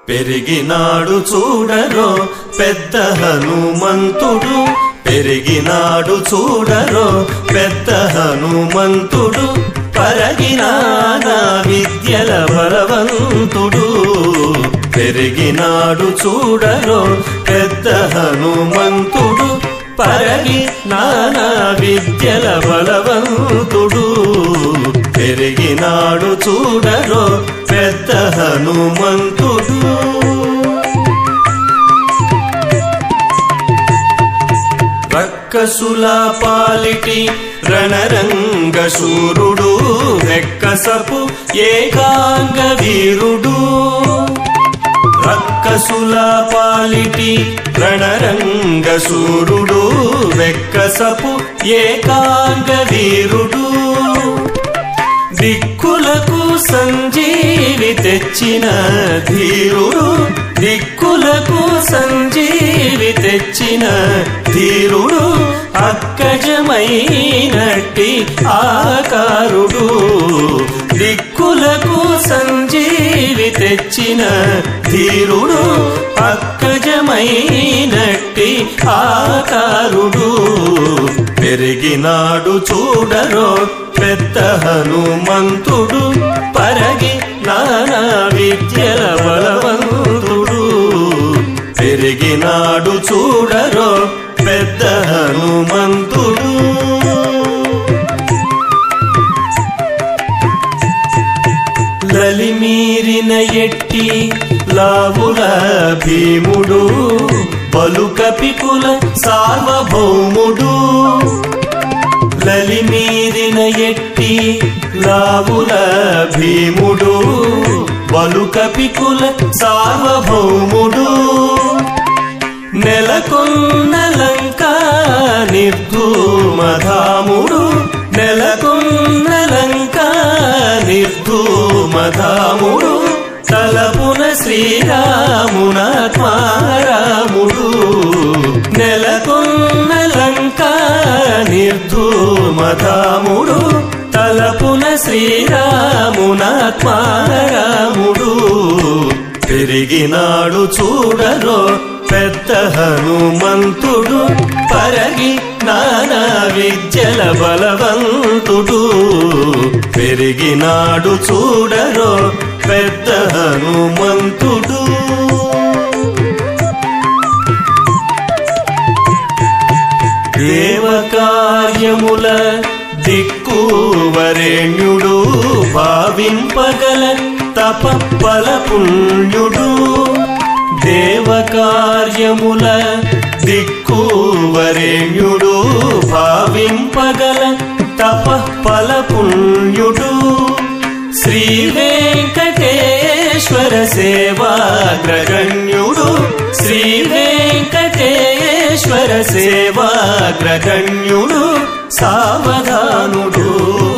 పెరిగినాడు చూడరో పెద్ద హనుమంతుడు పెరిగినాడు చూడరో పెద్ద హనుమంతుడు పరగినాన విద్యల బలవంతుడు పెరిగినాడు చూడరో పెద్ద హనుమంతుడు పరగి నానా విద్యల బలవంతుడు పెరిగినాడు చూడరో పెద్ద హనుమంతుడు రక్కసుల పాలిటి రణరంగ శూరుడు రెక్కసపు ఏకాంగ వీరుడు రక్కసుల పాలిటి రణరంగ శూరుడు వెక్కసపు ఏకాంగ వీరుడు దిక్కులకు సంజీవి తెచ్చిన ధీరుడు దిక్కులకు సంజీవి తెచ్చిన ధీరుడు అక్కజమైనట్టి ఆకారుడు దిక్కులకు సంజీవి తెచ్చిన ధీరుడు అక్కజమైనట్టి ఆకారుడు పెరిగినాడు చూడరో పెద్ద హనుమంతుడు పరగి నానా విద్యల బలవంతుడు పెరిగినాడు చూడరో పెద్ద హనుమంతుడు లలిమీరిన ఎట్టి లావుల భీముడు బలుకపికుల సార్వభౌముడు లలిమీరిన ఎట్టి లావుల భీముడు బలుకపికుల సార్వభౌముడు నెలకొన్న లంక నిర్ధూమధాముడు నెలకొన్న లంక నిర్ధూమధాముడు తలపున శ్రీరామునాత్మారాముడు నెలకొన్న లంక నిర్ధూమధాముడు తలపున శ్రీరామునాత్మారాముడు పెరిగినాడు చూడరో పెద్ద హనుమంతుడు పరగి నానా విద్యల బలవంతుడు పెరిగినాడు చూడరో పెద్ద హనుమంతుడు దేవకార్యముల దిక్కు వరేణ్యుడు భావింపగల తపప్పల పుణ్యుడు దేవకార్యముల దిక్కు వరేణ్యుడు భావింపగల తపప్పల పుణ్యుడు శ్రీ వెంకటేశ్వర సేవాగ్రగణ్యుడు శ్రీ వెంకటేశ్వర సేవాగ్రగణ్యుడు సావధానుడు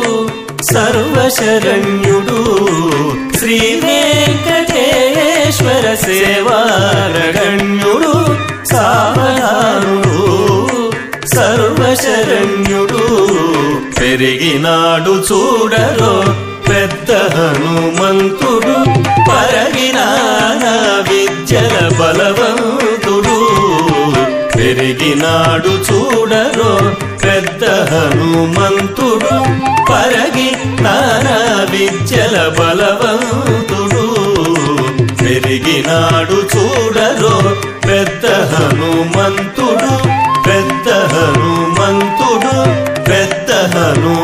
సర్వశరణ్యుడు శ్రీ వెంకటేశ్వర సేవారగణ్యుడు సావధానుడు సర్వశరణ్యుడు పెరిగినాడు చూడరో పెద్ద హనుమంతుడు పరగినాన విద్యల బలవంతుడు పెరిగినాడు చూడరో పెద్ద హనుమంతుడు పరగి నానా విద్యల బలవంతుడు పెరిగినాడు చూడరో పెద్ద హనుమంతుడు పెద్ద హనుమంతుడు పెద్ద హను